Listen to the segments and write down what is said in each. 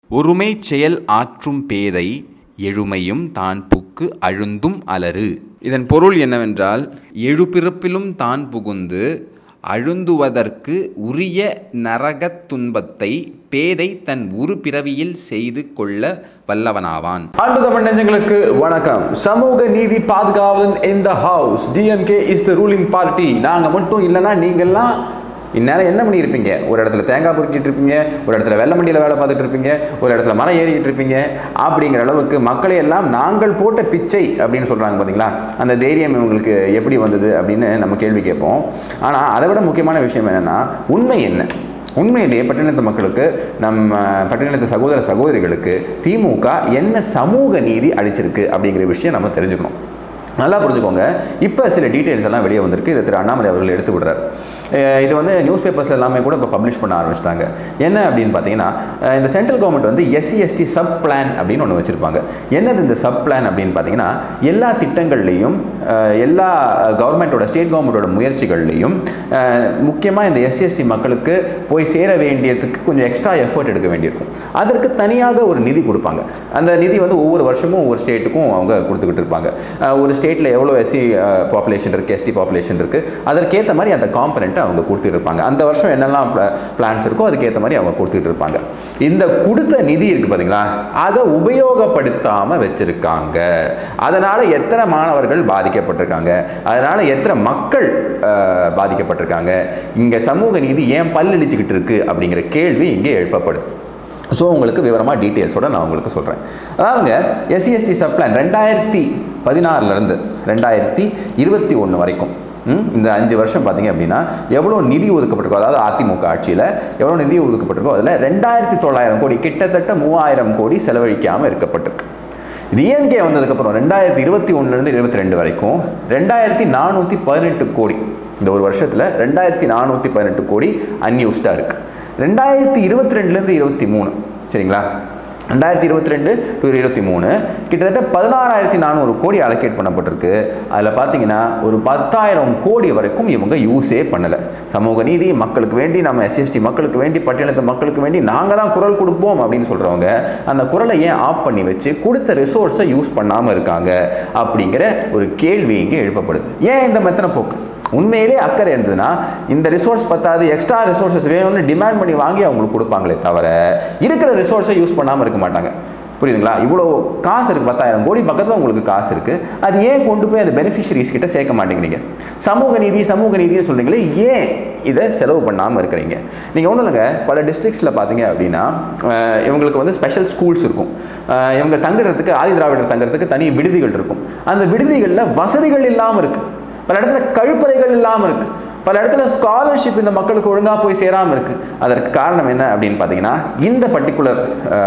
ஒருமைச் செயல் ஆற்றும் பேதை எழுமையும் தான் புக்கு அழுந்தும் அலறு இதன் பொருள் என்னவென்றால் எழுபிறப்பிலும் தான் புகுந்து அழுந்துவதற்கு உரிய நரகத் துன்பத்தை பேதை தன் உரு பிறவியில் செய்து கொள்ள வல்லவனாவான் அன்பு தமிழ் நெஞ்சங்களுக்கு வணக்கம் சமூக நீதி பாதுகாவலன் in the house DMK is the ruling party நாங்கள் மட்டும் இல்லைன்னா நீங்கள்லாம் இந்நேரம் என்ன பண்ணியிருப்பீங்க ஒரு இடத்துல தேங்காய் பொறுக்கிட்டு இருப்பீங்க ஒரு இடத்துல வெள்ள மண்டியில் வேலை பார்த்துட்டு இருப்பீங்க ஒரு இடத்துல மரம் ஏறிக்கிட்டு இருப்பீங்க அப்படிங்கிற அளவுக்கு மக்களை எல்லாம் நாங்கள் போட்ட பிச்சை அப்படின்னு சொல்கிறாங்க பார்த்தீங்களா அந்த தைரியம் இவங்களுக்கு எப்படி வந்தது அப்படின்னு நம்ம கேள்வி கேட்போம் ஆனால் அதை விட முக்கியமான விஷயம் என்னென்னா உண்மை என்ன உண்மையிலேயே பட்டினத்து மக்களுக்கு நம்ம பட்டினத்து சகோதர சகோதரிகளுக்கு திமுக என்ன சமூக நீதி அளிச்சிருக்கு அப்படிங்கிற விஷயம் நம்ம தெரிஞ்சுக்கணும் நல்லா புரிஞ்சுக்கோங்க இப்போ சில டீட்டெயில்ஸ் எல்லாம் வெளியே வந்திருக்கு இதை திரு அண்ணாமலை அவர்கள் எடுத்து விடுறார் அஹ் இது வந்து நியூஸ் பேப்பர்ஸ் எல்லாமே கூட இப்போ பப்ளிஷ் பண்ண ஆரம்பிச்சிட்டாங்க என்ன அப்படின்னு பார்த்தீங்கன்னா அஹ் இந்த சென்ட்ரல் கவர்மெண்ட் வந்து எஸ்சி எஸ்டி சப் பிளான் அப்படின்னு ஒன்று வச்சுருப்பாங்க என்னது இந்த சப் பிளான் அப்படின்னு பார்த்தீங்கன்னா எல்லா திட்டங்கள்லையும் அஹ் எல்லா கவர்மெண்ட்டோட ஸ்டேட் கவர்மெண்ட்டோட முயற்சிகள்லையும் முக்கியமாக இந்த எஸ்சி எஸ்டி மக்களுக்கு போய் சேர வேண்டியதுக்கு கொஞ்சம் எக்ஸ்ட்ரா எஃபர்ட் எடுக்க வேண்டியிருக்கும் அதற்கு தனியாக ஒரு நிதி கொடுப்பாங்க அந்த நிதி வந்து ஒவ்வொரு வருஷமும் ஒவ்வொரு ஸ்டேட்டுக்கும் அவங்க கொடுத்துக்கிட்டு இருப்பாங்க அஹ் ஒரு ஸ்டேட்டில் எவ்வளோ எஸ்சி பாப்புலேஷன் இருக்குது எஸ்டி பாப்புலேஷன் இருக்குது அதற்கேற்ற மாதிரி அந்த காம்பனண்ட்டை அவங்க கொடுத்துட்டு இருப்பாங்க அந்த வருஷம் என்னெல்லாம் பிளான்ஸ் இருக்கோ அதுக்கேற்ற மாதிரி அவங்க கொடுத்துட்டு இருப்பாங்க இந்த கொடுத்த நிதி இருக்குது பார்த்தீங்களா அதை உபயோகப்படுத்தாமல் வச்சுருக்காங்க அதனால் எத்தனை மாணவர்கள் பாதிக்கப்பட்டிருக்காங்க அதனால் எத்தனை மக்கள் அஹ், பாதிக்கப்பட்டிருக்காங்க இங்கே சமூக நீதி ஏன் பல்லடிச்சுக்கிட்டு இருக்கு அப்படிங்கிற கேள்வி இங்கே எழுப்பப்படுது ஸோ உங்களுக்கு விவரமாக டீட்டெயில்ஸோட நான் உங்களுக்கு சொல்கிறேன் அதாவதுங்க எஸ்சி எஸ்டி சப்ளான் ரெண்டாயிரத்தி பதினாறுலேருந்து ரெண்டாயிரத்தி இருபத்தி ஒன்று வரைக்கும் ம், இந்த அஞ்சு வருஷம் பார்த்தீங்க அப்படின்னா எவ்வளோ நிதி ஒதுக்கப்பட்டிருக்கோ அதாவது அதிமுக ஆட்சியில் எவ்வளோ நிதி ஒதுக்கப்பட்டிருக்கோ அதில் ரெண்டாயிரத்தி தொள்ளாயிரம் கோடி கிட்டத்தட்ட மூவாயிரம் கோடி செலவழிக்காமல் இருக்கப்பட்டிருக்கு டிஎன்கே வந்ததுக்கப்புறம் ரெண்டாயிரத்தி இருபத்தி ஒன்றுலேருந்து இருபத்தி ரெண்டு வரைக்கும் ரெண்டாயிரத்தி நானூற்றி பதினெட்டு கோடி இந்த ஒரு வருஷத்தில் ரெண்டாயிரத்தி நானூற்றி பதினெட்டு கோடி அன்யூஸ்டாக இருக்குது ரெண்டாயிரத்தி இருபத்தி ரெண்டுலேருந்து இருபத்தி மூணு சரிங்களா ரெண்டாயிரத்தி இருபத்தி ரெண்டு டு இருபத்தி மூணு கிட்டத்தட்ட பதினாறாயிரத்தி நானூறு கோடி அலோகேட் பண்ணப்பட்டிருக்கு அதில் பார்த்தீங்கன்னா ஒரு பத்தாயிரம் கோடி வரைக்கும் இவங்க யூஸே பண்ணலை சமூக நீதி மக்களுக்கு வேண்டி நம்ம எஸ்எஸ்டி மக்களுக்கு வேண்டி பட்டியலத்து மக்களுக்கு வேண்டி நாங்கள் தான் குரல் கொடுப்போம் அப்படின்னு சொல்கிறவங்க அந்த குரலை ஏன் ஆஃப் பண்ணி வச்சு கொடுத்த ரிசோர்ஸை யூஸ் பண்ணாமல் இருக்காங்க அப்படிங்கிற ஒரு கேள்வி இங்கே எழுப்பப்படுது ஏன் இந்த மெத்தனை போக்கு உண்மையிலே அக்கறை இருந்ததுன்னா இந்த ரிசோர்ஸ் பத்தாது எக்ஸ்ட்ரா ரிசோர்ஸஸ் வேணும்னு டிமாண்ட் பண்ணி வாங்கி அவங்களுக்கு கொடுப்பாங்களே தவிர இருக்கிற ரிசோர்ஸை யூஸ் பண்ணாமல் இருக்க மாட்டாங்க புரியுதுங்களா இவ்வளோ காசு இருக்குது பத்தாயிரம் கோடி பக்கத்தில் உங்களுக்கு காசு இருக்குது அது ஏன் கொண்டு போய் அது பெனிஃபிஷரிஸ் கிட்ட சேர்க்க மாட்டேங்கிறீங்க சமூக நீதி சமூக நீதினு சொல்கிறீங்களே ஏன் இதை செலவு பண்ணாமல் இருக்கிறீங்க நீங்கள் ஒன்றும் இல்லைங்க பல டிஸ்ட்ரிக்ஸில் பார்த்தீங்க அப்படின்னா அஹ், இவங்களுக்கு வந்து ஸ்பெஷல் ஸ்கூல்ஸ் இருக்கும் அஹ், இவங்க தங்குறதுக்கு ஆதி திராவிடர் தங்குறதுக்கு தனி விடுதிகள் இருக்கும் அந்த விடுதிகளில் வசதிகள் இல்லாமல் இருக்குது பல இடத்துல கழிப்பறைகள் இல்லாமல் இருக்குது பல இடத்துல ஸ்காலர்ஷிப் இந்த மக்களுக்கு ஒழுங்காக போய் சேராமல் இருக்குது அதற்கு காரணம் என்ன அப்படின்னு பார்த்தீங்கன்னா இந்த பர்டிகுலர்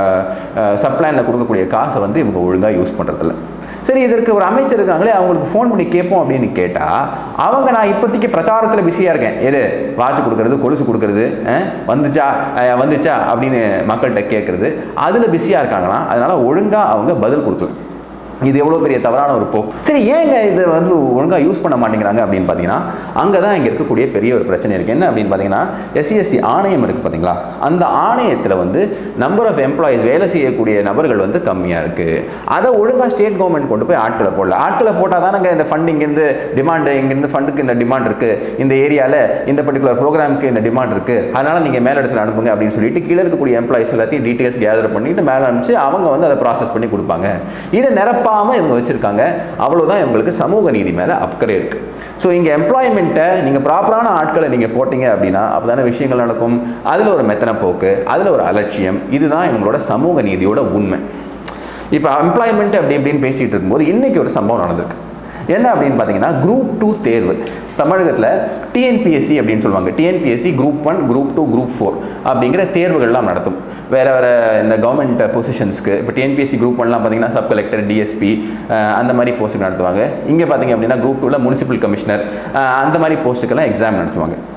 சப்ளைனில் கொடுக்கக்கூடிய காசை வந்து இவங்க ஒழுங்காக யூஸ் பண்ணுறதில்ல சரி இதற்கு ஒரு அமைச்சர் இருக்காங்களே அவங்களுக்கு ஃபோன் பண்ணி கேட்போம் அப்படின்னு கேட்டால் அவங்க நான் இப்போதைக்கு பிரச்சாரத்தில் பிஸியாக இருக்கேன் எது வாட்ச் கொடுக்கறது கொலுசு கொடுக்கறது அஹ், வந்துச்சா அஹ், வந்துச்சா அப்படின்னு மக்கள்கிட்ட கேட்குறது அதில் பிஸியாக இருக்காங்களாம் அதனால் ஒழுங்காக அவங்க பதில் கொடுக்கல இது எவ்வளோ பெரிய தவறான ஒரு போக்கு சரி ஏங்க இதை வந்து ஒழுங்காக யூஸ் பண்ண மாட்டேங்கிறாங்க அப்படின்னு பார்த்தீங்கன்னா அங்கே தான் இங்கே இருக்கக்கூடிய பெரிய ஒரு பிரச்சனை இருக்குது என்ன அப்படின்னு பார்த்தீங்கன்னா எஸ்சிஎஸ்டி ஆணையம் இருக்குது பார்த்தீங்களா அந்த ஆணையத்தில் வந்து நம்பர் ஆஃப் எம்ப்ளாயீஸ் வேலை செய்யக்கூடிய நபர்கள் வந்து கம்மியாக இருக்குது அதை ஒழுங்காக ஸ்டேட் கவர்மெண்ட் கொண்டு போய் ஆட்களை போடல ஆட்களை போட்டால் தானங்க இந்த ஃபண்ட் இங்கேருந்து டிமாண்டு இங்கேருந்து ஃபண்டுக்கு இந்த டிமாண்ட் இருக்குது இந்த ஏரியாவில் இந்த பர்டிகுலர் ப்ரோக்ராமுக்கு இந்த டிமாண்ட் இருக்குது அதனால் நீங்கள் மேல் இடத்துல அனுப்புங்க அப்படின்னு சொல்லிட்டு கீழே இருக்கக்கூடிய எம்ப்ளாயிஸ் எல்லாத்தையும் டீட்டெயில்ஸ் கேதர் பண்ணிட்டு மேலே அனுப்பிச்சு அவங்க வந்து அதை ப்ராசஸ் பண்ணி கொடுப்பாங்க இதை நிரப்பாமல் இவங்க வச்சுருக்காங்க அவ்வளோதான் இவங்களுக்கு சமூக நீதி மேலே அக்கறை இருக்குது ஸோ இங்கே எம்ப்ளாய்மெண்ட்டை நீங்கள் ப்ராப்பரான ஆட்களை நீங்கள் போட்டீங்க அப்படின்னா அப்போ விஷயங்கள் நடக்கும் அதில் ஒரு மெத்தனை போக்கு அதில் ஒரு அலட்சியம் இதுதான் இவங்களோட சமூக நீதியோட உண்மை இப்போ எம்ப்ளாய்மெண்ட் அப்படி இப்படின்னு பேசிகிட்டு இருக்கும்போது இன்றைக்கி ஒரு சம்பவம் நடந்திருக்கு என்ன அப்படின்னு பார்த்தீங்கன்னா குரூப் டூ தேர்வு தமிழகத்தில் டிஎன்பிஎஸ்சி அப்படின்னு சொல்லுவாங்க TNPSC group one group two group four அப்படிங்கிற தேர்வுகள்லாம் நடத்தும் வேறு வேறு இந்த கவர்மெண்ட் பொசிஷன்ஸ்க்கு இப்போ டிஎன்பிஎஸ்சி குரூப் ஒன்லாம் பார்த்தீங்கன்னா சப் கலெக்டர் டிஎஸ்பி அந்த மாதிரி போஸ்ட்டுக்கு நடத்துவாங்க இங்கே பார்த்தீங்க அப்படின்னா குரூப் டூவில் முனிசிபல் கமிஷனர் அந்த மாதிரி போஸ்ட்டுக்கெல்லாம் எக்ஸாம் நடத்துவாங்க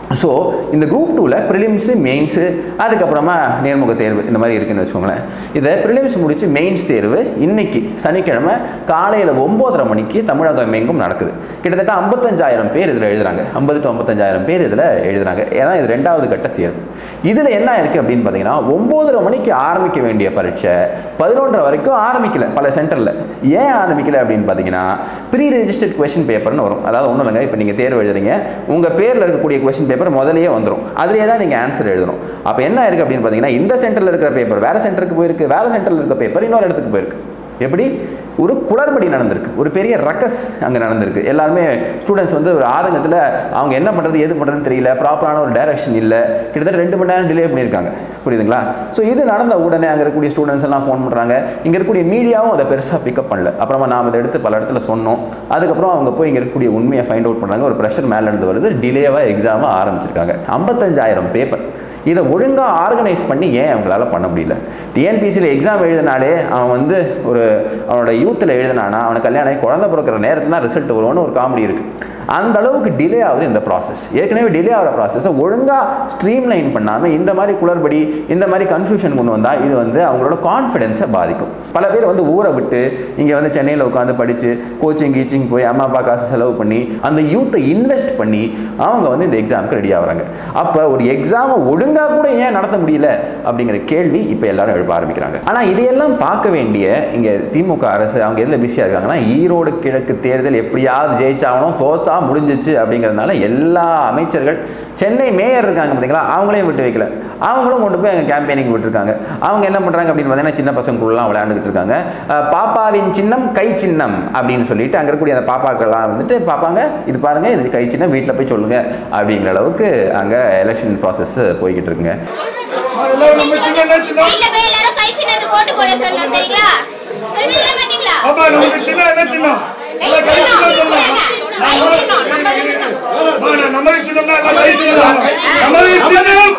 ஸோ இந்த குரூப் டூவில் ப்ரிலிம்ஸு மெயின்ஸு அதுக்கப்புறமா நேர்முக தேர்வு இந்த மாதிரி இருக்குன்னு வச்சுக்கோங்களேன் இதை ப்ரிலிம்ஸ் முடித்து மெயின்ஸ் தேர்வு இன்னைக்கு சனிக்கிழமை காலையில் ஒம்போதரை மணிக்கு தமிழகம் எங்கும் நடக்குது கிட்டத்தட்ட ஐம்பத்தஞ்சாயிரம் பேர் இதில் எழுதுறாங்க ஐம்பது டு ஐம்பத்தஞ்சாயிரம் பேர் இதில் எழுதுறாங்க ஏன்னா இது ரெண்டாவது கட்ட தேர்வு இதில் என்ன இருக்குது அப்படின்னு பார்த்தீங்கன்னா ஒம்போதரை மணிக்கு ஆரம்பிக்க வேண்டிய பரீட்சை பதினொன்றரை வரைக்கும் ஆரம்பிக்கல பல சென்டரில் ஏன் ஆரம்பிக்கல அப்படின்னு பார்த்தீங்கன்னா ப்ரீ ரெஜிஸ்டர்ட் கொஷின் பேப்பர்னு வரும் அதாவது ஒன்றும் இல்லைங்க இப்போ நீங்கள் தேர்வு எழுதுறீங்க உங்கள் பேரில் இருக்கக்கூடிய கொஷின் பேப்பர் முதல்லயே வந்துடும் அதுலேயே தான் நீங்கள் ஆன்சர் எழுதணும் அப்போ என்ன இருக்குது அப்படின்னு பார்த்தீங்கன்னா இந்த சென்டரில் இருக்கிற பேப்பர் வேறு சென்டருக்கு போயிருக்கு வேறு சென்டரில் இருக்க பேப்பர் இன்னொரு இடத்துக்கு போயிருக்கு எப்படி ஒரு குளறுபடி நடந்திருக்கு ஒரு பெரிய ரக்கஸ் அங்கே நடந்திருக்கு எல்லாருமே ஸ்டூடெண்ட்ஸ் வந்து ஒரு ஆதங்கத்தில் அவங்க என்ன பண்ணுறது எது பண்ணுறதுன்னு தெரியல ப்ராப்பரான ஒரு டைரக்ஷன் இல்லை கிட்டத்தட்ட ரெண்டு மணி நேரம் டிலே பண்ணியிருக்காங்க புரியுதுங்களா ஸோ இது நடந்த உடனே அங்கே இருக்கக்கூடிய ஸ்டூடெண்ட்ஸ் எல்லாம் ஃபோன் பண்ணுறாங்க இங்கே இருக்கக்கூடிய மீடியாவும் அதை பெருசாக பிக்கப் பண்ணல அப்புறமா நாம் அதை எடுத்து பல இடத்துல சொன்னோம் அதுக்கப்புறம் அவங்க போய் இங்கே இருக்கக்கூடிய உண்மையை ஃபைண்ட் அவுட் பண்ணுறாங்க ஒரு ப்ரெஷர் மேலே இருந்து வருது டிலேவாக எக்ஸாமை ஆரம்பிச்சிருக்காங்க ஐம்பத்தஞ்சாயிரம் பேப்பர் இதை ஒழுங்காக ஆர்கனைஸ் பண்ணி ஏன் அவங்களால பண்ண முடியல டிஎன்பிசியில் எக்ஸாம் எழுதினாலே அவன் வந்து ஒரு அவனோட யூத்தில் எழுதினானா அவனுக்கு கல்யாணம் ஆகி குழந்தை பிறக்கிற நேரத்தில் தான் ரிசல்ட் வரும்னு ஒரு காமெடி இருக்குது அந்த அளவுக்கு டிலே ஆகுது இந்த ப்ராசஸ் ஏற்கனவே டிலே ஆகிற ப்ராசஸை ஒழுங்காக ஸ்ட்ரீம்லைன் பண்ணாமல் இந்த மாதிரி குளறுபடி இந்த மாதிரி கன்ஃபியூஷன் கொண்டு வந்தால் இது வந்து அவங்களோட கான்ஃபிடென்ஸை பாதிக்கும் பல பேர் வந்து ஊரை விட்டு இங்கே வந்து சென்னையில் உட்காந்து படித்து கோச்சிங் கீச்சிங் போய் அம்மா அப்பா காசு செலவு பண்ணி அந்த யூத்தை இன்வெஸ்ட் பண்ணி அவங்க வந்து இந்த எக்ஸாமுக்கு ரெடி ஆகுறாங்க அப்போ ஒரு எக்ஸாமை ஒழுங்காக கூட ஏன் நடத்த முடியல அப்படிங்கிற கேள்வி இப்போ எல்லாரும் எழுப்ப ஆரம்பிக்கிறாங்க ஆனால் இதையெல்லாம் பார்க்க வேண்டிய இங்கே திமுக அரசு அவங்க எதில் பிஸியாக இருக்காங்கன்னா ஈரோடு கிழக்கு தேர்தல் எப்படியாவது ஜெயிச்சாகணும் தோத்தா முடிஞ்சிச்சு அப்படிங்கிறதுனால எல்லா அமைச்சர்கள் சென்னை மேயர் இருக்காங்க பார்த்தீங்களா அவங்களையும் விட்டு வைக்கல அவங்களும் கொண்டு போய் அங்கே கேம்பெயினிங் விட்டுருக்காங்க அவங்க என்ன பண்ணுறாங்க அப்படின்னு பார்த்தீங்கன்னா சின்ன பசங்களுக்குலாம் விளையாண்டுக்கிட்டு இருக்காங்க அஹ் பாப்பாவின் சின்னம் கை சின்னம் அப்படின்னு சொல்லிட்டு அங்கே இருக்கக்கூடிய அந்த பாப்பாக்கெல்லாம் வந்துட்டு பார்ப்பாங்க இது பாருங்க இது கை சின்னம் வீட்டில் போய் சொல்லுங்க அப்படிங்கிற அளவுக்கு அங்கே எலெக்ஷன் ப்ராசஸ் போய்கிட்டு இருக்குங்க எல்லாரும் நம்ம சின்ன என்ன சின்னம் வீட்ல போய் எல்லாரும் கை சின்னது போட்டு போட சொல்லணும் சரிங்களா சொல்லுவீங்களா மாட்டீங்களா பாப்பா நமக்கு சின்ன என்ன சின்னம் கை எல்லாம் கை சின்னம் சின்னம் சொல்லலாம் கை சின்னம் நம்ம சின்னம் ஆமா, நான் நமது சின்னம்னா எல்லாம் கை சின்னம் நமது சின்னம்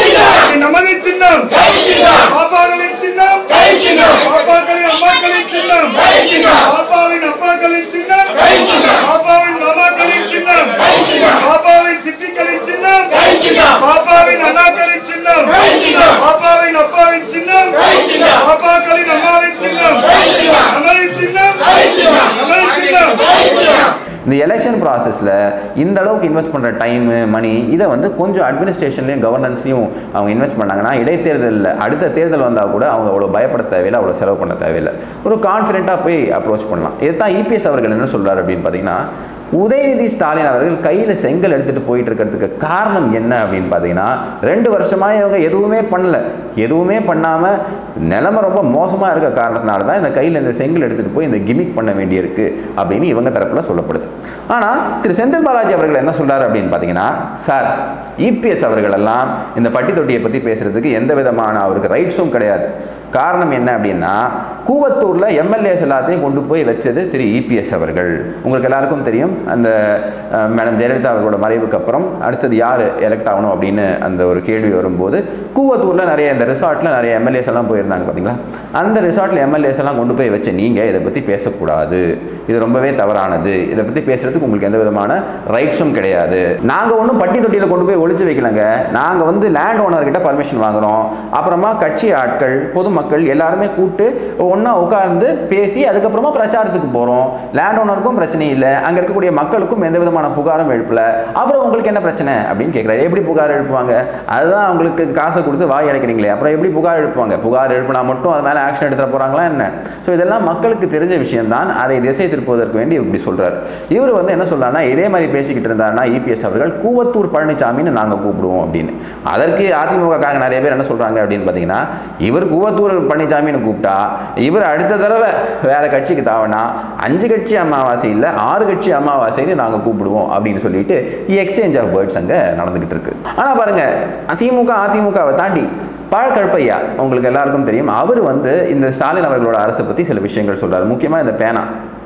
இது நமது சின்னம் பாப்பாக்களின் சின்னம் பாப்பாக்களின் அம்மாக்களின் சின்னம் பாப்பாவின் அப்பாக்களின் சின்னம் பாப்பாவின் மாமாக்களின் சின்னம் பாப்பாவின் சித்திகளின் சின்னம் பாப்பாவின் அண்ணாக்களின் சின்னம் பாப்பாவின் அப்பாவின் சின்னம் பாப்பாக்களின் அம்மாவின் சின்னம் நமது சின்னம் நமது சின்னம் இந்த எலெக்ஷன் ப்ராசஸில் இந்த அளவுக்கு இன்வெஸ்ட் பண்ணுற டைமு மணி இதை வந்து கொஞ்சம் அட்மினிஸ்ட்ரேஷன்லையும் கவர்னன்ஸ்லையும் அவங்க இன்வெஸ்ட் பண்ணாங்கன்னா இடைத்தேர்தலில் அடுத்த தேர்தல் வந்தால் கூட அவங்க அவ்வளோ பயப்பட தேவையில்லை அவ்வளோ செலவு பண்ண தேவையில்லை ஒரு கான்ஃபிடென்ட்டாக போய் அப்ரோச் பண்ணலாம் இதுதான் இபிஎஸ் அவர்கள் என்ன சொல்றாரு அப்படின்னு பார்த்தீங்கன்னா உதயநிதி ஸ்டாலின் அவர்கள் கையில் செங்கல் எடுத்துகிட்டு போயிட்டு இருக்கிறதுக்கு காரணம் என்ன அப்படின்னு பார்த்தீங்கன்னா ரெண்டு வருஷமாக இவங்க எதுவுமே பண்ணல எதுவுமே பண்ணாமல் நிலைமை ரொம்ப மோசமாக இருக்க காரணத்தினால தான் இந்த கையில் இந்த செங்கல் எடுத்துகிட்டு போய் இந்த கிமிக் பண்ண வேண்டியிருக்கு அப்படின்னு இவங்க தரப்பில் சொல்லப்படுது ஆனால் திரு செந்தில் பாலாஜி அவர்கள் என்ன சொல்றாரு அப்படின்னு பார்த்தீங்கன்னா சார் இபிஎஸ் அவர்கள் எல்லாம் இந்த பட்டி தொட்டியை பற்றி பேசுறதுக்கு எந்த விதமான அவருக்கு ரைட்ஸும் கிடையாது காரணம் என்ன அப்படின்னா கூவத்தூரில் எம்எல்ஏஸ் எல்லாத்தையும் கொண்டு போய் வச்சது திரு இபிஎஸ் அவர்கள் உங்களுக்கு எல்லாருக்கும் தெரியும் அந்த அஹ், மேடம் ஜெயலலிதா அவர்களோட மறைவுக்கு அப்புறம் அடுத்தது யார் எலெக்ட் ஆகணும் அப்படின்னு அந்த ஒரு கேள்வி வரும்போது கூவத்தூரில் நிறைய இந்த ரிசார்ட்டில் நிறைய எம்எல்ஏஸ் எல்லாம் போயிருந்தாங்க பார்த்தீங்களா அந்த ரிசார்ட்டில் எம்எல்ஏஸ் எல்லாம் கொண்டு போய் வச்ச நீங்கள் இதை பற்றி பேசக்கூடாது இது ரொம்பவே தவறானது இதை பற்றி பேசுறதுக்கு உங்களுக்கு எந்த விதமான ரைட்ஸும் கிடையாது நாங்கள் ஒன்றும் பட்டி தொட்டியில் கொண்டு போய் ஒளிச்சு வைக்கலங்க நாங்கள் வந்து லேண்ட் ஓனர்கிட்ட பர்மிஷன் வாங்குறோம் அப்புறமா கட்சி ஆட்கள் பொதுமக்கள் எல்லாருமே கூப்பிட்டு ஒன்றா உட்கார்ந்து பேசி அதுக்கப்புறமா பிரச்சாரத்துக்கு போகிறோம் லேண்ட் ஓனருக்கும் பிரச்சனை இல்லை அங்கே இருக்கக்கூடிய மக்களுக்கும் எந்த விதமான புகாரும் எழுப்பல அப்புறம் உங்களுக்கு என்ன பிரச்சனை அப்படின்னு கேட்குறாரு எப்படி புகார் எழுப்புவாங்க அதுதான் அவங்களுக்கு காசை கொடுத்து வாய் அடைக்கிறீங்களே அப்புறம் எப்படி புகார் எழுப்புவாங்க புகார் எழுப்பினா மட்டும் அது மேலே ஆக்ஷன் எடுத்துட போகிறாங்களா என்ன ஸோ இதெல்லாம் மக்களுக்கு தெரிஞ்ச விஷயம்தான் அதை திசை திருப்புவதற்கு வேண்டி இப்படி சொல்கிறார் இவர் வந்து என்ன சொல்றாருன்னா இதே மாதிரி பேசிக்கிட்டு இருந்தாருன்னா இபிஎஸ் அவர்கள் கூவத்தூர் பழனிசாமின்னு நாங்கள் கூப்பிடுவோம் அப்படின்னு அதற்கு அதிமுக காரங்க நிறைய பேர் என்ன சொல்கிறாங்க அப்படின்னு பார்த்தீங்கன்னா இவர் கூவத்தூர் பழனிசாமின்னு கூப்பிட்டா இவர் அடுத்த தடவை வேற கட்சிக்கு தாவனா அஞ்சு கட்சி அமாவாசை இல்லை ஆறு கட்சி அமாவாசைன்னு நாங்கள் கூப்பிடுவோம் அப்படின்னு சொல்லிட்டு எக்ஸ்சேஞ்ச் ஆஃப் வேர்ட்ஸ் அங்கே நடந்துகிட்டு இருக்கு ஆனால் பாருங்க திமுக அதிமுகவை தாண்டி பழக்கழுப்பையா உங்களுக்கு எல்லாருக்கும் தெரியும் அவர் வந்து இந்த ஸ்டாலின் அவர்களோட அரசை பற்றி சில விஷயங்கள் சொல்றாரு முக்கியமாக இந்த பேனா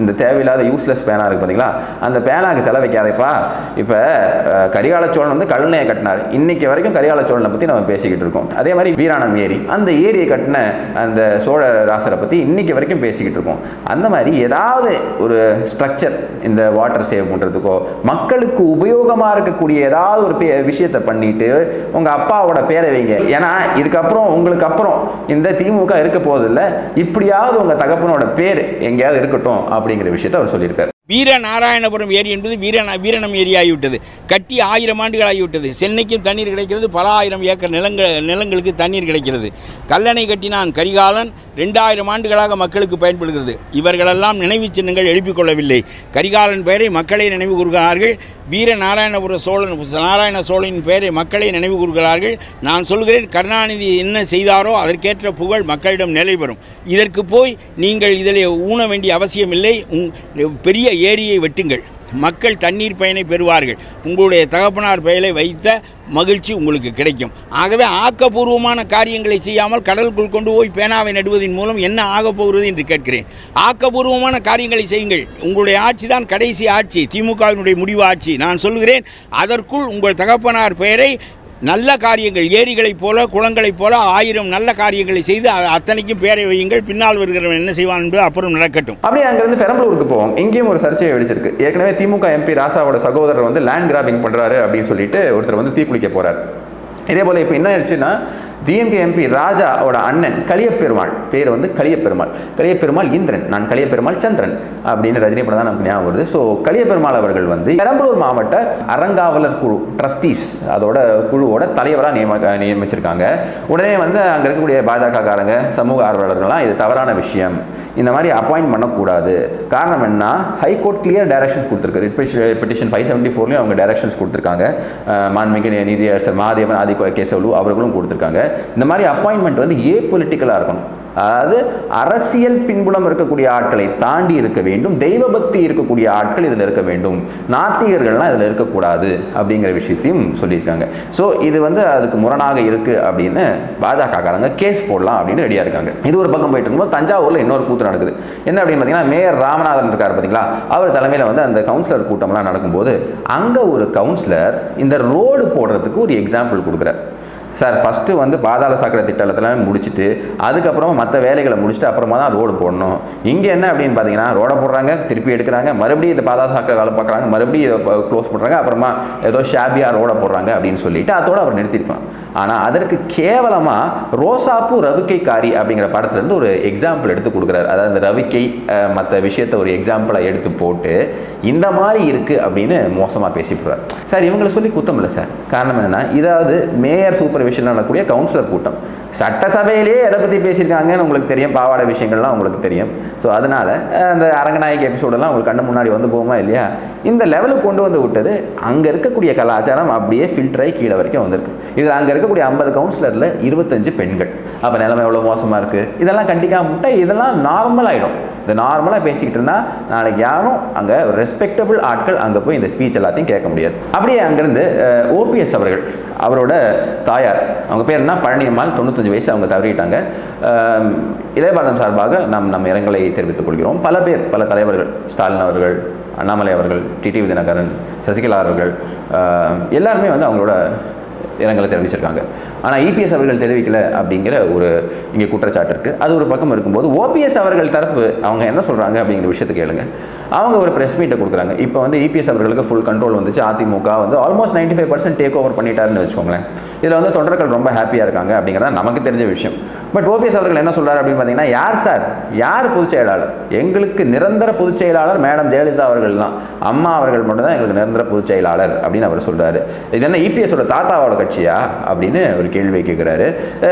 இந்த தேவையில்லாத யூஸ்லெஸ் பேனா இருக்குது பார்த்தீங்களா அந்த பேனாக்கு செலவைக்காதப்பா இப்போ கரிகால சோழன் வந்து கல்லணையை கட்டினார் இன்னைக்கு வரைக்கும் கரிகால சோழனை பற்றி நம்ம பேசிக்கிட்டு இருக்கோம் அதே மாதிரி வீராணம் ஏரி அந்த ஏரியை கட்டின அந்த சோழ ராசரை பற்றி இன்னைக்கு வரைக்கும் பேசிக்கிட்டு இருக்கோம் அந்த மாதிரி ஏதாவது ஒரு ஸ்ட்ரக்சர் இந்த வாட்டர் சேவ் பண்ணுறதுக்கோ மக்களுக்கு உபயோகமாக இருக்கக்கூடிய ஏதாவது ஒரு பே- விஷயத்தை பண்ணிட்டு உங்கள் அப்பாவோட பேரை வைங்க ஏன்னா இதுக்கப்புறம் உங்களுக்கு அப்புறம் இந்த திமுக இருக்க போதில்லை இப்படியாவது உங்கள் தகப்பனோட பேர் எங்கேயாவது இருக்கட்டும் அப்படிங்கிற விஷயத்தை அவர் சொல்லியிருக்காரு வீர நாராயணபுரம் ஏரி என்பது வீர வீரணம் ஏரி ஆகிவிட்டது கட்டி ஆயிரம் ஆண்டுகள் ஆகிவிட்டது சென்னைக்கும் தண்ணீர் கிடைக்கிறது பல ஆயிரம் ஏக்கர் நிலங்கள் நிலங்களுக்கு தண்ணீர் கிடைக்கிறது கல்லணை கட்டினான் கரிகாலன் ரெண்டாயிரம் ஆண்டுகளாக மக்களுக்கு பயன்படுகிறது இவர்களெல்லாம் நினைவு சின்னங்கள் எழுப்பிக் கொள்ளவில்லை கரிகாலன் பெயரை மக்களே நினைவு கூறுகிறார்கள் வீர நாராயணபுர சோழன் நாராயண சோழனின் பெயரை மக்களே நினைவு கூறுகிறார்கள் நான் சொல்கிறேன் கருணாநிதி என்ன செய்தாரோ அதற்கேற்ற புகழ் மக்களிடம் நிலை பெறும் இதற்கு போய் நீங்கள் இதில் ஊன வேண்டிய அவசியமில்லை உங் பெரிய ஏரியை வெட்டுங்கள் மக்கள் தண்ணீர் பயனை பெறுவார்கள் உங்களுடைய தகப்பனார் பெயரை வைத்த மகிழ்ச்சி உங்களுக்கு கிடைக்கும் ஆகவே ஆக்கப்பூர்வமான காரியங்களை செய்யாமல் கடலுக்குள் கொண்டு போய் பேனாவை நடுவதன் மூலம் என்ன ஆகப் போகிறது என்று கேட்கிறேன் ஆக்கப்பூர்வமான காரியங்களை செய்யுங்கள் உங்களுடைய ஆட்சி தான் கடைசி ஆட்சி திமுகவினுடைய முடிவு ஆட்சி நான் சொல்கிறேன் அதற்குள் உங்கள் தகப்பனார் பெயரை நல்ல காரியங்கள் ஏரிகளைப் போல குளங்களைப் போல ஆயிரம் நல்ல காரியங்களை செய்து அ- அத்தனைக்கும் பேரை வையுங்கள் பின்னால் வருகிறவன் என்ன செய்வான் என்பது அப்புறம் நடக்கட்டும் அப்படியே அங்கேருந்து பெரம்பலூருக்கு போவோம் இங்கேயும் ஒரு சர்ச்சையை வெடிச்சிருக்கு ஏற்கனவே திமுக எம்பி ராசாவோட சகோதரர் வந்து லேண்ட் கிராபிங் பண்ணுறாரு அப்படின்னு சொல்லிட்டு ஒருத்தர் வந்து தீக்குளிக்க போறார் இதே போல் இப்போ என்ன ஆயிடுச்சுன்னா டிஎம்கே எம்பி ராஜாவோட அண்ணன் கலியப்பெருமாள் பேர் வந்து கலியப்பெருமாள் கலியப்பெருமாள் இந்திரன் நான் கலியப்பெருமாள் சந்திரன் அப்படின்னு ரஜினி படம் தான் நமக்கு ஞாபகம் வருது ஸோ கலியப்பெருமாள் அவர்கள் வந்து பெரம்பலூர் மாவட்ட அறங்காவலர் குழு ட்ரஸ்டீஸ் அதோட குழுவோட தலைவராக நியம நியமிச்சிருக்காங்க உடனே வந்து அங்கே இருக்கக்கூடிய பாஜக காரங்க சமூக ஆர்வலர்கள்லாம் இது தவறான விஷயம் இந்த மாதிரி அப்பாயிண்ட் பண்ணக்கூடாது காரணம் என்ன ஹைகோர்ட் கிளியர் டைரக்ஷன்ஸ் கொடுத்துருக்கு ரிட் பெட்டிஷன் ஃபைவ் செவன்ட்டி ஃபோர்லேயும் அவங்க டைரக்ஷன்ஸ் கொடுத்துருக்காங்க அஹ் மாண்புமிகு நீதியரசர் மகாதேவன் ஆதி கேசவலு அவர்களும் கொடுத்துருக்காங்க இந்த மாதிரி அப்பாயின்மெண்ட் வந்து ஏ பொலிட்டிக்கலாக இருக்கணும் அதாவது அரசியல் பின்புலம் இருக்கக்கூடிய ஆட்களை தாண்டி இருக்க வேண்டும் தெய்வ பக்தி இருக்கக்கூடிய ஆட்கள் இதில் இருக்க வேண்டும் நாத்திகர்கள்லாம் இதில் இருக்கக்கூடாது அப்படிங்கிற விஷயத்தையும் சொல்லியிருக்காங்க ஸோ இது வந்து அதுக்கு முரணாக இருக்குது அப்படின்னு பாஜக காரங்க கேஸ் போடலாம் அப்படின்னு ரெடியாக இருக்காங்க இது ஒரு பக்கம் போயிட்டு இருக்கும்போது தஞ்சாவூரில் இன்னொரு கூத்து நடக்குது என்ன அப்படின்னு பார்த்தீங்கன்னா மேயர் ராமநாதன் இருக்கார் பார்த்தீங்களா அவர் தலைமையில் வந்து அந்த கவுன்சிலர் கூட்டம்லாம் நடக்கும்போது அங்கே ஒரு கவுன்சிலர் இந்த ரோடு போடுறதுக்கு ஒரு எக்ஸாம்பிள் கொடுக்குறார் சார் ஃபஸ்ட்டு வந்து பாதாள சாக்கடை திட்டத்தில் முடிச்சுட்டு அதுக்கப்புறமா மற்ற வேலைகளை முடிச்சுட்டு அப்புறமா தான் ரோடு போடணும் இங்கே என்ன அப்படின்னு பார்த்தீங்கன்னா ரோடை போடுறாங்க திருப்பி எடுக்கிறாங்க மறுபடியும் இந்த பாதாள சாக்கடை வேலை பார்க்குறாங்க மறுபடியும் இதை க்ளோஸ் பண்ணுறாங்க அப்புறமா ஏதோ ஷாபியாக ரோடை போடுறாங்க அப்படின்னு சொல்லிட்டு அதோட அவர் நிறுத்திருக்கலாம் ஆனால் அதற்கு கேவலமாக ரோசாப்பூ ரவிக்கைக்காரி அப்படிங்கிற படத்துலேருந்து ஒரு எக்ஸாம்பிள் எடுத்து கொடுக்குறாரு அதாவது இந்த ரவிக்கை மற்ற விஷயத்தை ஒரு எக்ஸாம்பிளாக எடுத்து போட்டு இந்த மாதிரி இருக்குது அப்படின்னு மோசமாக பேசி போகிறார் சார் இவங்களை சொல்லி குத்தம் இல்லை சார் காரணம் என்னென்னா இதாவது மேயர் சூப்பர்விஷன் நடக்கக்கூடிய கவுன்சிலர் கூட்டம் சட்டசபையிலேயே எதை பற்றி பேசியிருக்காங்கன்னு உங்களுக்கு தெரியும் பாவாடை விஷயங்கள்லாம் உங்களுக்கு தெரியும் ஸோ அதனால் அந்த அரங்கநாயகி எபிசோடெல்லாம் உங்களுக்கு கண்ணு முன்னாடி வந்து போகுமா இல்லையா இந்த லெவலுக்கு கொண்டு வந்து விட்டது அங்கே இருக்கக்கூடிய கலாச்சாரம் அப்படியே ஃபில்டர் ஆகி கீழே வரைக்கும் வந்திருக்கு இதில் அங்கே இருக்கக்கூடிய ஐம்பது கவுன்சிலரில் இருபத்தஞ்சு பெண்கள் அப்போ நிலைமை எவ்வளோ மோசமாக இருக்குது இதெல்லாம் கண்டிக்காம விட்டா இதெல்லாம் நார்மல் ஆகிடும் இந்த நார்மலாக பேசிக்கிட்டு இருந்தால் நாளைக்கு யாரும் அங்கே ரெஸ்பெக்டபிள் ஆட்கள் அங்கே போய் இந்த ஸ்பீச் எல்லாத்தையும் கேட்க முடியாது அப்படியே அங்கேருந்து ஓபிஎஸ் அவர்கள் அவரோட தாயார் அவங்க பேர் என்ன பழனியம்மாள் தொண்ணூத்தஞ்சு வயசு அவங்க தவறிட்டாங்க அஹ், இளையபாரதம் சார்பாக நாம் நம் இரங்கலை தெரிவித்துக் கொள்கிறோம் பல பேர் பல தலைவர்கள் ஸ்டாலின் அவர்கள் அண்ணாமலை அவர்கள் டிடிவி தினகரன் சசிகலா அவர்கள் அஹ், எல்லாருமே வந்து அவங்களோட இரங்கலை தெரிவிச்சிருக்காங்க ஆனால் இபிஎஸ் அவர்கள் தெரிவிக்கல அப்படிங்கிற ஒரு இங்கே குற்றச்சாட்டு இருக்குது அது ஒரு பக்கம் இருக்கும்போது ஓபிஎஸ் அவர்கள் தரப்பு அவங்க என்ன சொல்கிறாங்க அப்படிங்கிற விஷயத்தை கேளுங்க அவங்க ஒரு ப்ரெஸ் மீட்டை கொடுக்குறாங்க இப்போ வந்து இபிஎஸ் அவர்களுக்கு ஃபுல் கண்ட்ரோல் வந்துச்சு அதிமுக வந்து almost 95% five percent take over பண்ணிட்டாருன்னு வச்சுக்கோங்களேன் இதில் வந்து தொண்டர்கள் ரொம்ப ஹாப்பியாக இருக்காங்க அப்படிங்கிறது நமக்கு தெரிஞ்ச விஷயம் பட் ஓபிஎஸ் அவர்கள் என்ன சொல்றாரு அப்படின்னு பார்த்தீங்கன்னா யார் சார் யார் பொதுச் செயலாளர் எங்களுக்கு நிரந்தர பொதுச் செயலாளர் மேடம் ஜெயலலிதா அவர்கள் தான் அம்மா அவர்கள் மட்டும் தான் எங்களுக்கு நிரந்தர பொதுச் செயலாளர் அப்படின்னு அவர் சொல்றாரு இது என்ன இபிஎஸோட தாத்தாவோட கட்சியா அப்படின்னு ஒரு கேள்வி கேட்குறாரு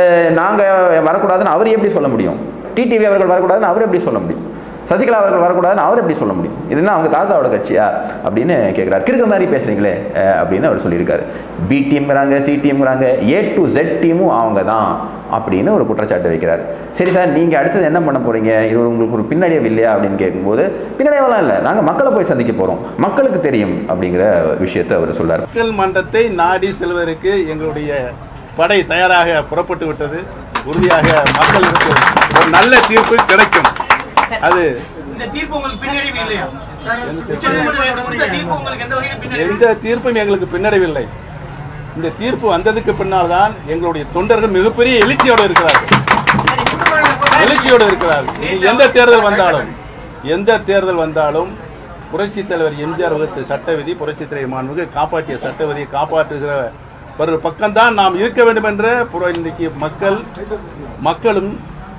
நாங்கள் வரக்கூடாதுன்னு அவர் எப்படி சொல்ல முடியும் டிடிவி அவர்கள் வரக்கூடாதுன்னு அவர் எப்படி சொல்ல முடியும் சசிகலா அவர்கள் வரக்கூடாதுன்னு அவர் எப்படி சொல்ல முடியும் இதுனா அவங்க தாத்தாவோட கட்சியா அப்படின்னு கேட்குறாரு கிறுக்க மாதிரி பேசுறீங்களே அஹ் அப்படின்னு அவர் சொல்லியிருக்காரு பி டீம்ங்கிறாங்க சி டீம்ங்கிறாங்க ஏ டு ஜெட் டீமும் அவங்க தான் அப்படின்னு ஒரு குற்றச்சாட்டு வைக்கிறார் சரி சார் நீங்கள் அடுத்தது என்ன பண்ண போறீங்க இது ஒரு உங்களுக்கு ஒரு பின்னடைவு இல்லையா அப்படின்னு கேட்கும்போது பின்னடைவெல்லாம் இல்லை நாங்கள் மக்களை போய் சந்திக்க போகிறோம் மக்களுக்கு தெரியும் அப்படிங்கிற விஷயத்தை அவர் சொல்றாரு மக்கள் மன்றத்தை நாடி செல்வதற்கு எங்களுடைய படை தயாராக புறப்பட்டு விட்டது உறுதியாக மக்களுக்கு ஒரு நல்ல தீர்ப்பு கிடைக்கும் அது இந்த தீர்ப்பு உங்களுக்கு பின்னடைவு இல்லையா உச்சநீதிமன்றம் கொடுத்த தீர்ப்பு உங்களுக்கு எந்த வகையிலும் பின்னடைவு எந்த தீர்ப்பும் எங்களுக்கு பின்னடைவில்லை இந்த தீர்ப்பு வந்ததுக்கு பின்னால் தான் எங்களுடைய தொண்டர்கள் மிகப்பெரிய எழுச்சியோடு இருக்கிறார்கள் எழுச்சியோடு இருக்கிறார்கள் இனி எந்த தேர்தல் வந்தாலும் எந்த தேர்தல் வந்தாலும் புரட்சித் தலைவர் எம்ஜிஆர் வகுத்த சட்ட விதி புரட்சித் தலைவர் மாண்புக்கு காப்பாற்றிய சட்ட விதியை காப்பாற்றுகிற ஒரு பக்கம்தான் நாம் இருக்க வேண்டும் என்ற புற இன்றைக்கு மக்கள் மக்களும்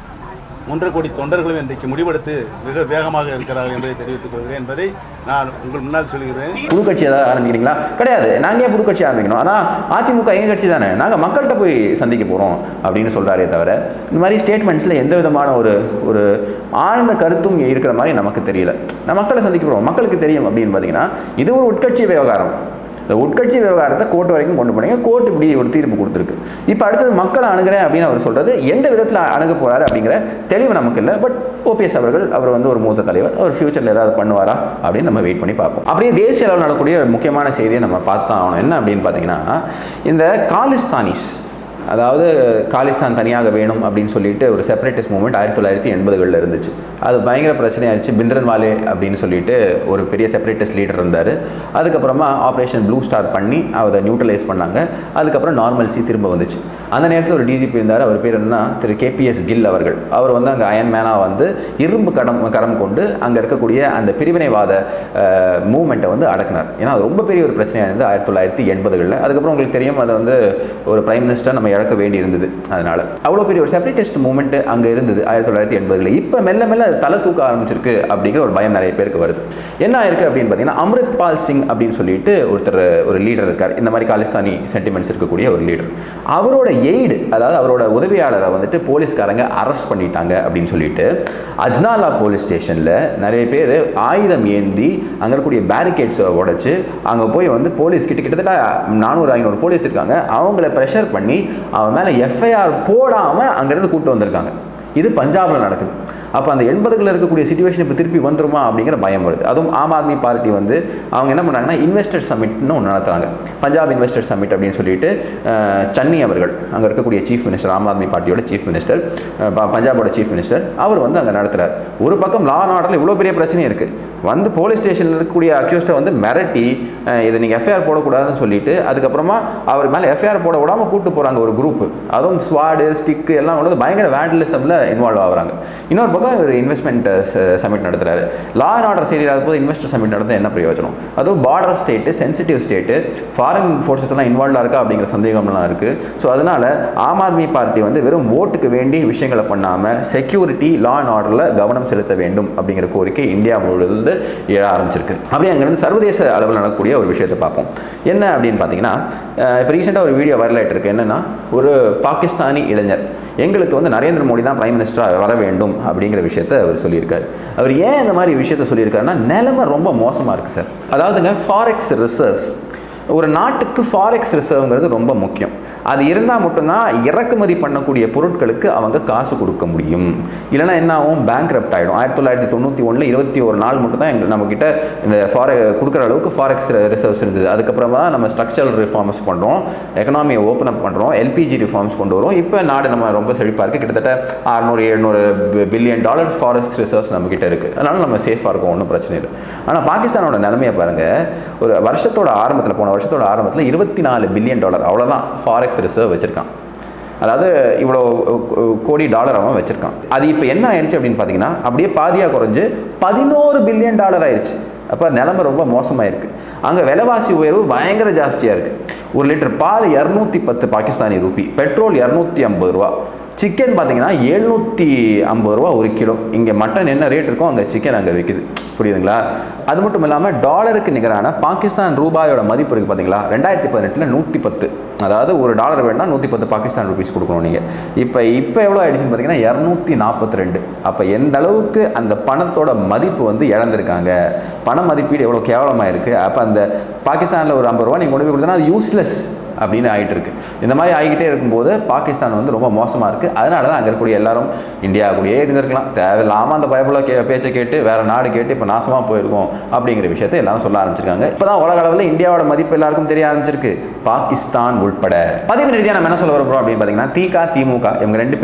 ஒன்றரை கோடி தொண்டர்களும் இன்றைக்கு முடிவெடுத்து மிக வேகமாக இருக்கிறார்கள் என்பதை தெரிவித்துக் கொள்கிறேன் என்பதை நான் உங்கள் முன்னால் சொல்கிறேன் புது கட்சி ஏதாவது ஆரம்பிக்கிறீங்களா கிடையாது நாங்கள் ஏன் புது கட்சி ஆரம்பிக்கணும் ஆனால் அதிமுக எங்கள் கட்சி தானே நாங்கள் மக்கள்கிட்ட போய் சந்திக்க போகிறோம் அப்படின்னு சொல்கிறாரே தவிர இந்த மாதிரி ஸ்டேட்மெண்ட்ஸில் எந்த விதமான ஒரு ஒரு ஆழ்ந்த கருத்தும் இருக்கிற மாதிரி நமக்கு தெரியல நான் மக்களை சந்திக்க போகிறோம் மக்களுக்கு தெரியும் அப்படின்னு பார்த்தீங்கன்னா இது ஒரு உட்கட்சி விவகாரம் இந்த உட்கட்சி விவகாரத்தை கோர்ட் வரைக்கும் கொண்டு போனீங்க கோர்ட் இப்படி ஒரு தீர்ப்பு கொடுத்துருக்கு இப்போ அடுத்தது மக்களை அணுகிறேன் அப்படின்னு அவர் சொல்கிறது எந்த விதத்தில் அணுக போகிறாரு அப்படிங்கிற தெளிவு நமக்கு இல்லை பட் ஓபிஎஸ் அவர்கள் அவர் வந்து ஒரு மூத்த தலைவர் அவர் ஃபியூச்சரில் ஏதாவது பண்ணுவாரா அப்படின்னு நம்ம வெயிட் பண்ணி பார்ப்போம் அப்படியே தேசிய அளவில் நடக்கக்கூடிய ஒரு முக்கியமான செய்தியை நம்ம பார்த்தா ஆகணும் என்ன அப்படின்னு பார்த்தீங்கன்னா இந்த காலிஸ்தானிஸ் அதாவது காலிஸ்தான் தனியாக வேணும் அப்படின்னு சொல்லிட்டு ஒரு செப்பரேட்டிஸ்ட் மூவ்மெண்ட் ஆயிரத்தி தொள்ளாயிரத்தி எண்பதுகளில் இருந்துச்சு அது பயங்கர பிரச்சனையாயிருச்சு பிந்திரன் வாலே அப்படின்னு சொல்லிட்டு ஒரு பெரிய செப்பரேட்டிஸ்ட் லீடர் இருந்தார் அதுக்கப்புறமா ஆப்ரேஷன் ப்ளூ ஸ்டார் பண்ணி அதை நியூட்ரலைஸ் பண்ணாங்க அதுக்கப்புறம் நார்மல்சி திரும்ப வந்துச்சு அந்த நேரத்தில் ஒரு டிஜிபி இருந்தார் அவர் பேர் என்னன்னா திரு கேபிஎஸ் கில் அவர்கள் அவர் வந்து அங்கே அயன் மேனாக வந்து இரும்பு கடம் கரம் கொண்டு அங்கே இருக்கக்கூடிய அந்த பிரிவினைவாத மூவ்மெண்ட்டை வந்து அடக்குனார் ஏன்னா அது ரொம்ப பெரிய ஒரு பிரச்சனையாக இருந்தது ஆயிரத்தி தொள்ளாயிரத்தி எண்பதுகளில் அதுக்கப்புறம் உங்களுக்கு தெரியும் அதை வந்து ஒரு பிரைம் மினிஸ்டர் நம்ம இழக்க வேண்டி இருந்தது அதனால் அவ்வளோ பெரிய ஒரு செப்பரேட்டிஸ்ட் மூவ்மெண்ட் அங்கே இருந்தது ஆயிரத்தி தொள்ளாயிரத்தி எண்பதுகளில் இப்போ மெல்ல மெல்ல அது தலை தூக்க ஆரம்பிச்சிருக்கு அப்படிங்கிற ஒரு பயம் நிறைய பேருக்கு வருது என்ன ஆயிருக்கு அப்படின்னு பார்த்தீங்கன்னா அம்ரித் பால் சிங் அப்படின்னு சொல்லிட்டு ஒருத்தர் ஒரு லீடர் இருக்கார் இந்த மாதிரி காலிஸ்தானி சென்டிமெண்ட்ஸ் இருக்கக்கூடிய ஒரு லீடர் அவரோட எய்டு அதாவது அவரோட உதவியாளரை வந்துட்டு போலீஸ்காரங்க அரெஸ்ட் பண்ணிட்டாங்க அப்படின்னு சொல்லிட்டு அஜ்னாலா போலீஸ் ஸ்டேஷனில் நிறைய பேர் ஆயுதம் ஏந்தி அங்கே இருக்கக்கூடிய பேரிகேட்ஸை உடைச்சு அங்கே போய் வந்து போலீஸ் கிட்ட கிட்டத்தட்ட நானூறு ஐநூறு போலீஸ் இருக்காங்க அவங்கள ப்ரெஷர் பண்ணி அவன் மேலே எஃப்ஐஆர் போடாமல் அங்கேருந்து கூப்பிட்டு வந்திருக்காங்க இது பஞ்சாபில் நடக்குது அப்போ அந்த எண்பதுகளில் இருக்கக்கூடிய சுச்சுவேஷன் இப்போ திருப்பி வந்துருமா அப்படிங்கிற பயம் வருது அதுவும் ஆம் ஆத்மி பார்ட்டி வந்து அவங்க என்ன பண்ணுறாங்கன்னா இன்வெஸ்டர் சமிட்னு ஒன்று நடத்துகிறாங்க பஞ்சாப் இன்வெஸ்டர் சமிட் அப்படின்னு சொல்லிட்டு அஹ், சன்னி அவர்கள் அங்கே இருக்கக்கூடிய சீஃப் மினிஸ்டர் ஆம் ஆத்மி பார்ட்டியோட சீஃப் மினிஸ்டர் அஹ், ப- பஞ்சாபோட சீஃப் மினிஸ்டர் அவர் வந்து அங்கே நடத்துகிறார் ஒரு பக்கம் லா அண்ட் ஆர்டரில் இவ்வளோ பெரிய பிரச்சனை இருக்குது வந்து போலீஸ் ஸ்டேஷனில் இருக்கக்கூடிய அக்யூஸ்ட்டை வந்து மிரட்டி அஹ், இதை நீங்கள் எஃப்ஐஆர் போடக்கூடாதுன்னு சொல்லிட்டு அதுக்கப்புறமா அவர் மேலே எஃப்ஐஆர் போட விடாமல் கூப்பிட்டு போகிறாங்க ஒரு குரூப் அதுவும் ஸ்வாடு ஸ்டிக்கு எல்லாம் கொண்டு வந்து பயங்கர வேண்டலிசமில் இன்வால்வ் ஆகுறாங்க இன்னொரு பக்கம் ஒரு இன்வெஸ்ட்மெண்ட் சமிட் நடத்துறாரு லா அண்ட் ஆர்டர் சரி இல்லாத போது இன்வெஸ்டர் சமிட் நடத்த என்ன பிரயோஜனம் அதுவும் border state sensitive state foreign forces எல்லாம் இன்வால்வாக இருக்கா அப்படிங்கிற சந்தேகம்லாம் இருக்குது ஸோ அதனால் ஆம் ஆத்மி பார்ட்டி வந்து வெறும் ஓட்டுக்கு வேண்டி விஷயங்களை பண்ணாமல் செக்யூரிட்டி லா அண்ட் ஆர்டரில் கவனம் செலுத்த வேண்டும் அப்படிங்கிற கோரிக்கை இந்தியா முழுவதும் எழ ஆரம்பிச்சிருக்கு அப்படியே அங்கேருந்து சர்வதேச அளவில் நடக்கக்கூடிய ஒரு விஷயத்தை பார்ப்போம் என்ன அப்படின்னு பார்த்தீங்கன்னா இப்போ ரீசெண்டாக ஒரு வீடியோ வைரல் ஆயிட்டு இருக்கு என்னன்னா ஒரு பாகிஸ்தானி இளைஞர் எங்களுக்கு வந்து நரேந்திர மோடி தான் பிரைம் மினிஸ்டராக வர வேண்டும் அப்படிங்கிற விஷயத்த அவர் சொல்லியிருக்காரு அவர் ஏன் இந்த மாதிரி விஷயத்த சொல்லியிருக்காருன்னா நிலைமை ரொம்ப மோசமாக இருக்குது சார் அதாவதுங்க ஃபாரெக்ஸ் ரிசர்வ்ஸ் ஒரு நாட்டுக்கு ஃபாரெக்ஸ் ரிசர்வ்ங்கிறது ரொம்ப முக்கியம் அது இருந்தால் மட்டும்தான் இறக்குமதி பண்ணக்கூடிய பொருட்களுக்கு அவங்க காசு கொடுக்க முடியும் இல்லைன்னா என்ன ஆகும் பேங்க் ஆகிடும் ஆயிரத்தி தொள்ளாயிரத்தி தொண்ணூற்றி ஒன்றில் இருபத்தி ஒரு நாள் மட்டும் தான் எங்கள் நம்மக்கிட்ட இந்த ஃபாரெ கொடுக்குற அளவுக்கு ஃபாரெக்ஸ் ரிசர்வ்ஸ் இருந்தது அதுக்கப்புறமா தான் நம்ம ஸ்ட்ரக்சரல் ரிஃபார்ம்ஸ் பண்ணுறோம் எக்கனாமியை ஓப்பன் அப் பண்ணுறோம் எல்பிஜி ரிஃபார்ம்ஸ் கொண்டு வரோம் இப்போ நாடு நம்ம ரொம்ப செழிப்பாக இருக்குது கிட்டத்தட்ட அறுநூறு எழுநூறு பில்லியன் டாலர் ஃபாரெஸ்ட் ரிசர்வ்ஸ் நம்மக்கிட்ட இருக்குது அதனால் நம்ம சேஃபாக இருக்கும் ஒன்றும் பிரச்சனை இல்லை ஆனால் பாகிஸ்தானோட நிலைமையை பாருங்கள் ஒரு வருஷத்தோட ஆரம்பத்தில் போன வருஷத்தோட ஆரம்பத்தில் இருபத்தி நாலு பில்லியன் டாலர் அவ்வளோதான் ஃபாரெக்ஸ் ரிசர்வ் வச்சுருக்கான் அதாவது இவ்வளோ அஹ், கோடி டாலர் அவன் வச்சுருக்கான் அது இப்போ என்ன ஆயிடுச்சு அப்படின்னு பார்த்தீங்கன்னா அப்படியே பாதியாக குறைஞ்சு பதினோரு பில்லியன் டாலர் ஆயிடுச்சு அப்போ நிலைமை ரொம்ப மோசமாக இருக்குது அங்கே விலைவாசி உயர்வு பயங்கர ஜாஸ்தியாக இருக்குது ஒரு லிட்டர் பால் இரநூத்தி பத்து பாகிஸ்தானி ரூபி பெட்ரோல் இரநூத்தி ஐம்பது ரூபா சிக்கன் பார்த்தீங்கன்னா எழுநூற்றி ஐம்பது ரூபா ஒரு கிலோ இங்கே மட்டன் என்ன ரேட் இருக்கோ அங்கே சிக்கன் அங்கே விற்குது புரியுதுங்களா அது மட்டும் இல்லாமல் டாலருக்கு நிகரான பாகிஸ்தான் ரூபாயோட மதிப்பு இருக்குது பார்த்தீங்களா ரெண்டாயிரத்தி பதினெட்டில் நூற்றி பத்து அதாவது ஒரு டாலர் வேணும்னா நூற்றி பத்து பாகிஸ்தான் ருபீஸ் கொடுக்கணும் நீங்கள் இப்போ இப்போ எவ்வளோ ஆயிடுச்சுன்னு பார்த்தீங்கன்னா இரநூத்தி நாற்பத்தி ரெண்டு அப்போ எந்த அளவுக்கு அந்த பணத்தோட மதிப்பு வந்து இழந்திருக்காங்க பண மதிப்பீடு எவ்வளோ கேவலமாக இருக்குது அப்போ அந்த பாகிஸ்தானில் ஒரு ஐம்பது ரூபா நீங்கள் கொண்டு போய் கொடுத்தனா அது யூஸ்லெஸ் அப்படின்னு ஆகிட்டு இருக்கு இந்த மாதிரி ஆகிக்கிட்டே இருக்கும்போது பாகிஸ்தான் வந்து ரொம்ப மோசமாக இருக்குது அதனால தான் அங்கே இருக்கக்கூடிய எல்லாரும் இந்தியா கூடயே இருந்திருக்கலாம் தேவையில்லாமல் அந்த பயப்புள்ள கே பேச்சை கேட்டு வேறு நாடு கேட்டு இப்போ நாசமாக போயிருக்கோம் அப்படிங்கிற விஷயத்தை எல்லாரும் சொல்ல ஆரம்பிச்சிருக்காங்க இப்போ தான் உலக அளவில் இந்தியாவோட மதிப்பு எல்லாருக்கும் தெரிய ஆரம்பிச்சிருக்கு பாகிஸ்தான் உள்பட பதிவு ரீதியாக நம்ம என்ன சொல்ல வரோம் அப்படின்னு பார்த்தீங்கன்னா திக திமுக இவங்க ரெண்டு பேரும்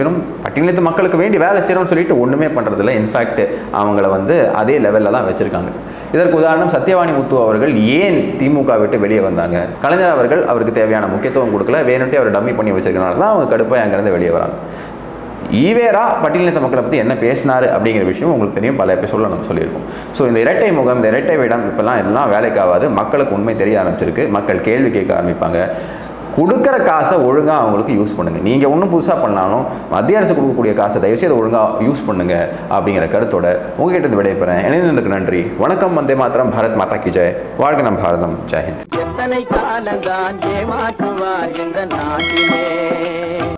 பட்டியலினத்து மக்களுக்கு வேண்டி வேலை செய்கிறோம்னு சொல்லிட்டு ஒன்றுமே பண்ணுறதில்ல இன்ஃபேக்ட் அவங்கள வந்து அதே லெவலில் தான் வச்சுருக்காங்க இதற்கு உதாரணம் சத்யவாணி முத்து அவர்கள் ஏன் திமுக விட்டு வெளியே வந்தாங்க கலைஞர் அவர்கள் அவருக்கு தேவையான முக்கியத்துவம் கொடுக்கல வேணுன்ட்டே அவர் டம்மி பண்ணி வச்சிருக்கனால தான் அவங்க கடுப்பாக அங்கேருந்து வெளியே வராங்க ஈவேரா பட்டியலினத்த மக்களை பற்றி என்ன பேசினார் அப்படிங்கிற விஷயம் உங்களுக்கு தெரியும் பல எபிசோடில் நம்ம சொல்லியிருக்கோம் ஸோ இந்த இரட்டை முகம் இந்த இரட்டை வேடம் இப்போல்லாம் எல்லாம் வேலைக்கு ஆகாது மக்களுக்கு உண்மை தெரிய ஆரம்பிச்சிருக்கு மக்கள் கேள்வி கேட்க ஆரம்பிப்பாங்க கொடுக்குற காசை ஒழுங்காக அவங்களுக்கு யூஸ் பண்ணுங்கள் நீங்கள் ஒன்றும் புதுசாக பண்ணாலும் மத்திய அரசு கொடுக்கக்கூடிய காசை தயவுசெய்து ஒழுங்காக யூஸ் பண்ணுங்க அப்படிங்கிற கருத்தோட உங்ககிட்ட இருந்து விடைபெறேன் இணைந்ததுக்கு நன்றி வணக்கம் வந்தே மாத்திரம் பாரத் மாதா கி ஜெய் வாழ்க நம் பாரதம் ஜெயஹிந்த் எத்தனை காலந்தான் ஏமாற்றுவார் இந்த நாட்டிலே